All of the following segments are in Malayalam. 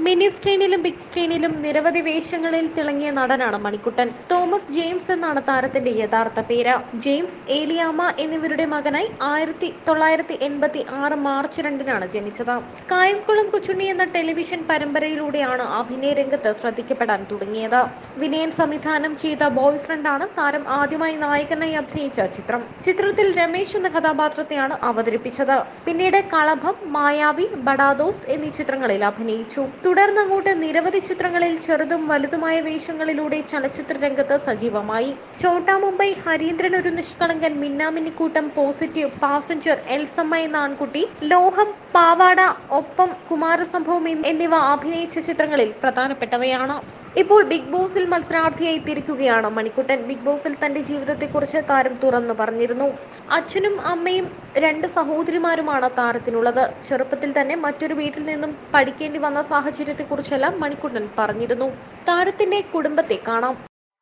മിനി സ്ക്രീനിലും ബിഗ് സ്ക്രീനിലും നിരവധി വേഷങ്ങളിൽ തിളങ്ങിയ നടനാണ് മണിക്കുട്ടൻ തോമസ് ജെയിംസ് എന്നാണ് താരത്തിന്റെ യഥാർത്ഥ പേര് ജെയിംസ് ഏലിയാമ്മ എന്നിവരുടെ മകനായി ആയിരത്തി തൊള്ളായിരത്തി എൺപത്തി ആറ് മാർച്ച് രണ്ടിനാണ് ജനിച്ചത് കായംകുളം കൊച്ചുണ്ണി എന്ന ടെലിവിഷൻ പരമ്പരയിലൂടെയാണ് അഭിനയ രംഗത്ത് ശ്രദ്ധിക്കപ്പെടാൻ തുടങ്ങിയത് വിനയൻ സംവിധാനം ചെയ്ത ബോയ് ഫ്രണ്ടാണ് താരം ആദ്യമായി നായകനായി അഭിനയിച്ച ചിത്രം ചിത്രത്തിൽ രമേശ് എന്ന കഥാപാത്രത്തെയാണ് അവതരിപ്പിച്ചത് പിന്നീട് കളഭം മായാവി ബഡാദോസ് എന്നീ ചിത്രങ്ങളിൽ അഭിനയിച്ചു തുടർന്ന് അങ്ങോട്ട് നിരവധി ചിത്രങ്ങളിൽ ചെറുതും വലുതുമായ വേഷങ്ങളിലൂടെ ചലച്ചിത്ര രംഗത്ത് സജീവമായി ചോട്ടാ മുംബൈ ഹരീന്ദ്രൻ ഒരു നിഷ്കളങ്കൻ മിന്നാമിന്നിക്കൂട്ടം പോസിറ്റീവ് പാസഞ്ചർ എൽസമ്മ എന്ന ആൺകുട്ടി ലോഹം പാവാട ഒപ്പം കുമാരസംഭവം എന്നിവ അഭിനയിച്ച ചിത്രങ്ങളിൽ പ്രധാനപ്പെട്ടവയാണ് ഇപ്പോൾ ബിഗ് ബോസിൽ മത്സരാർത്ഥിയായി തിരിക്കുകയാണ് മണിക്കുട്ടൻ ബിഗ് ബോസിൽ തന്റെ ജീവിതത്തെക്കുറിച്ച് താരം തുറന്നു പറഞ്ഞിരുന്നു അച്ഛനും അമ്മയും രണ്ട് സഹോദരിമാരുമാണ് താരത്തിനുള്ളത് ചെറുപ്പത്തിൽ തന്നെ മറ്റൊരു വീട്ടിൽ നിന്നും പഠിക്കേണ്ടി വന്ന സാഹചര്യത്തെക്കുറിച്ചെല്ലാം മണിക്കുട്ടൻ പറഞ്ഞിരുന്നു താരത്തിന്റെ കുടുംബത്തെ കാണാം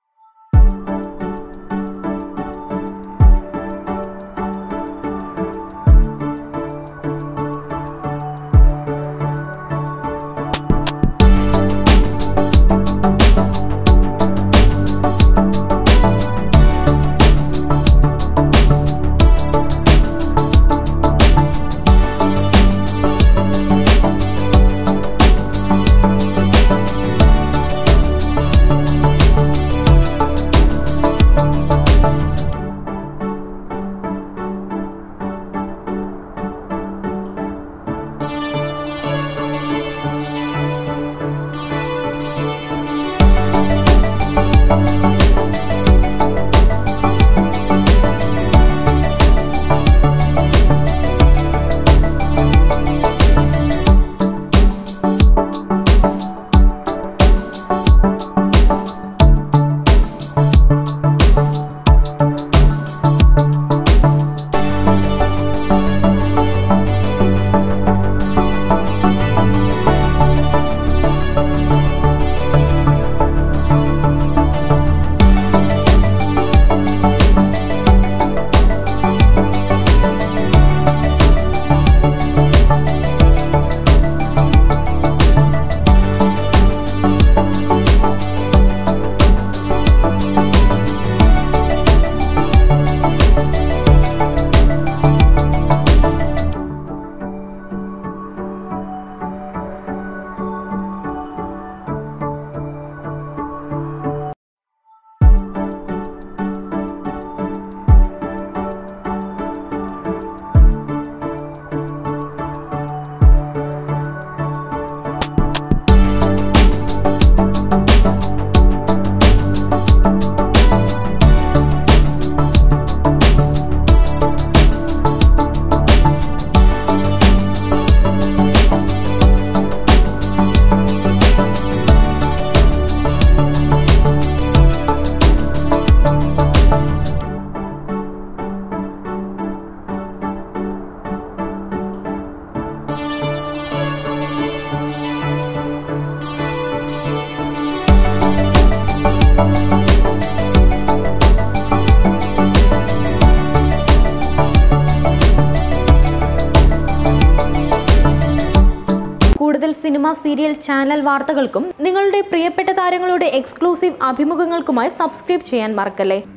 കൂടുതൽ സിനിമ സീരിയൽ ചാനൽ വാർത്തകൾക്കും നിങ്ങളുടെ പ്രിയപ്പെട്ട താരങ്ങളുടെ എക്സ്ക്ലൂസീവ് അഭിമുഖങ്ങൾക്കുമായി സബ്സ്ക്രൈബ് ചെയ്യാൻ മറക്കല്ലേ